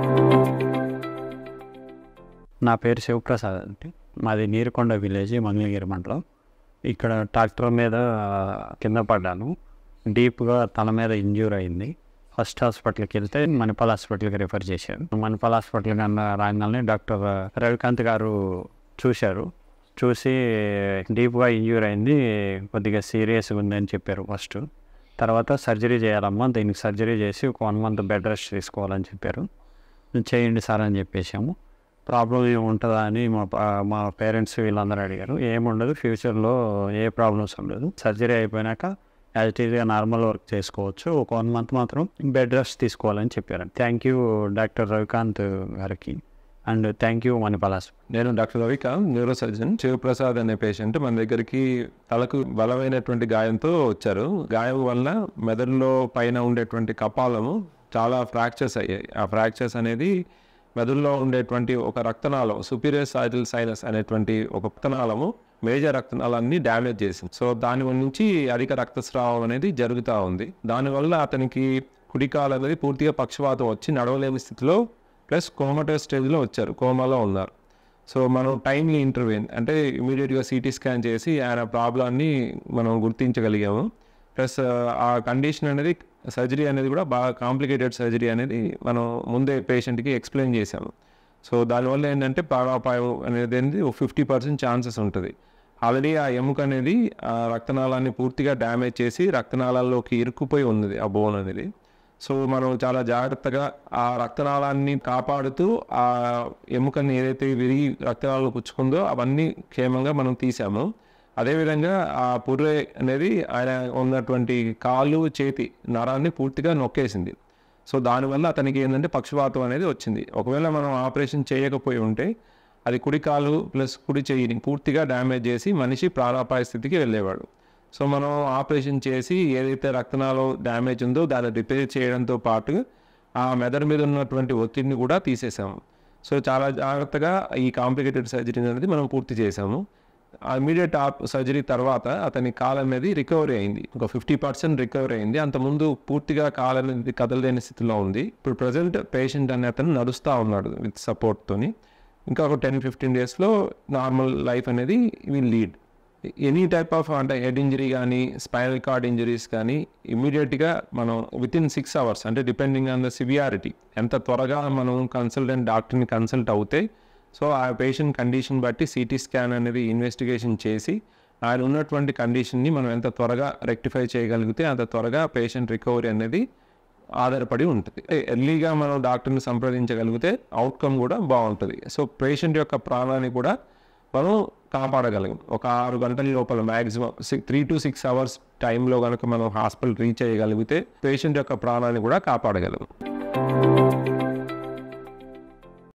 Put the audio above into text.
నా పేరు శివప్రసాద్ అండి మాది నీరుకొండ విలేజ్ మంగళగిరి మండలం ఇక్కడ ట్రాక్టర్ మీద కింద పడ్డాను డీప్గా తల మీద ఇంజ్యూర్ అయింది ఫస్ట్ హాస్పిటల్కి వెళ్తే మణిపాల్ హాస్పిటల్కి రిఫర్ చేశారు మణిపాల్ హాస్పిటల్ కన్నా రాగానే డాక్టర్ రవికాంత్ గారు చూశారు చూసి డీప్గా ఇంజ్యూర్ అయింది కొద్దిగా సీరియస్గా ఉందని చెప్పారు ఫస్ట్ తర్వాత సర్జరీ చేయాలమ్మా దీనికి సర్జరీ చేసి ఒక వన్ మంత్ బెడ్ రెస్ట్ తీసుకోవాలని చెప్పారు చేయండి సార్ అని చెప్పేసాము ప్రాబ్లం ఏముంటుందా అని మా పా- మా పేరెంట్స్ వీళ్ళందరూ అడిగారు ఏముండదు ఫ్యూచర్లో ఏ ప్రాబ్లమ్స్ ఉండదు సర్జరీ అయిపోయినాక యాజ్ ఇట్ ఈజ్గా నార్మల్ వర్క్ చేసుకోవచ్చు ఒక వన్ మంత్ మాత్రం బెడ్ రెస్ట్ తీసుకోవాలని చెప్పారు థ్యాంక్ యూ డాక్టర్ రవికాంత్ గారికి and thank you Manipal hospital నేను డాక్టర్ రవిక న్యూరో సర్జన్ శివప్రసాద్ అనే పేషెంట్ మన దగ్గరికి తలకు బలమైనటువంటి గాయంతో వచ్చారు గాయం వల్ల మెదడులో పైన ఉండేటువంటి కపాలము చాలా ఫ్రాక్చర్స్ అయ్యాయి ఆ ఫ్రాక్చర్స్ అనేది మెదడులో ఉండేటువంటి ఒక రక్తనాళం సుపీరియర్ సాయిటల్ సైనస్ అనేటువంటి ఒక రక్తనాళము మేజర్ రక్తనాళాన్ని డ్యామేజ్ చేసింది సో దాని నుంచి అధిక రక్తస్రావం అనేది జరుగుతూ ఉంది దానివల్ల అతనికి కుడికాలు అనేది పూర్తిగా పక్షవాతం వచ్చి నడవలేని స్థితిలో ప్లస్ కోమటస్ స్టేజ్లో వచ్చారు కోమాలో ఉన్నారు సో మనం టైమ్లీ ఇంటర్వ్యూన్ అంటే ఇమీడియట్గా సిటీ స్కాన్ చేసి ఆయన ప్రాబ్లాన్ని మనం గుర్తించగలిగాము ప్లస్ ఆ కండిషన్ అనేది సర్జరీ అనేది కూడా బాగా కాంప్లికేటెడ్ సర్జరీ అనేది మనం ముందే పేషెంట్కి ఎక్స్ప్లెయిన్ చేసాము సో దానివల్ల ఏంటంటే ప్రాణాపాయం అనేది అనేది ఫిఫ్టీ పర్సెంట్ ఛాన్సెస్ ఉంటుంది ఆల్రెడీ ఆ ఎముక అనేది ఆ రక్తనాళాన్ని పూర్తిగా డ్యామేజ్ చేసి రక్తనాళాల్లోకి ఇరుక్కుపోయి ఉంది ఆ బోన్ అనేది సో మనం చాలా జాగ్రత్తగా ఆ రక్తనాళాన్ని కాపాడుతూ ఆ ఎముకని ఏదైతే విరిగి రక్తనాళాలు పుచ్చుకుందో అవన్నీ క్షేమంగా మనం తీసాము అదేవిధంగా ఆ పుర్రె అనేది ఆయన ఉన్నటువంటి కాలు చేతి నరాన్ని పూర్తిగా నొక్కేసింది సో దానివల్ల అతనికి ఏంటంటే పక్షవాతం అనేది వచ్చింది ఒకవేళ మనం ఆపరేషన్ చేయకపోయి ఉంటే అది కుడి కాలు ప్లస్ కుడి చెయ్యిని పూర్తిగా డ్యామేజ్ చేసి మనిషి ప్రాణాపాయ స్థితికి వెళ్ళేవాడు సో మనం ఆపరేషన్ చేసి ఏదైతే రక్తనాళం డ్యామేజ్ ఉందో దాన్ని రిపేర్ చేయడంతో పాటు ఆ మెదడు మీద ఉన్నటువంటి ఒత్తిడిని కూడా తీసేసాము సో చాలా జాగ్రత్తగా ఈ కాంప్లికేటెడ్ సర్జరీ అనేది మనం పూర్తి చేసాము ఇమీడియట్ సర్జరీ తర్వాత అతని కాలు అనేది రికవరీ అయింది ఒక ఫిఫ్టీ పర్సెంట్ రికవరీ అయింది అంతకుముందు పూర్తిగా కాలు అనేది కదలలేని స్థితిలో ఉంది ఇప్పుడు ప్రజెంట్ పేషెంట్ అనే అతను నడుస్తూ ఉన్నాడు విత్ సపోర్ట్తోని ఇంకా ఒక టెన్ ఫిఫ్టీన్ డేస్లో నార్మల్ లైఫ్ అనేది will lead any type of అంటే హెడ్ ఇంజరీ కానీ స్పైనల్ కార్డ్ ఇంజరీస్ కానీ ఇమీడియట్గా మనం విత్ ఇన్ సిక్స్ అవర్స్ అంటే డిపెండింగ్ ఆన్ ద సివియారిటీ ఎంత త్వరగా మనం కన్సల్టెంట్ డాక్టర్ని కన్సల్ట్ అవుతే సో ఆ పేషెంట్ కండిషన్ బట్టి సిటీ స్కాన్ అనేది ఇన్వెస్టిగేషన్ చేసి ఆయన ఉన్నటువంటి కండిషన్ని మనం ఎంత త్వరగా రెక్టిఫై చేయగలిగితే అంత త్వరగా పేషెంట్ రికవరీ అనేది ఆధారపడి ఉంటుంది ఎర్లీగా మనం డాక్టర్ని సంప్రదించగలిగితే అవుట్కమ్ కూడా బాగుంటుంది సో పేషెంట్ యొక్క ప్రాణాన్ని కూడా మనం కాపాడగలం ఒక ఆరు గంటల లోపల maximum six three to six hours టైంలో కనుక మనం హాస్పిటల్ రీచ్ చేయగలిగితే పేషెంట్ యొక్క ప్రాణాన్ని కూడా కాపాడగలం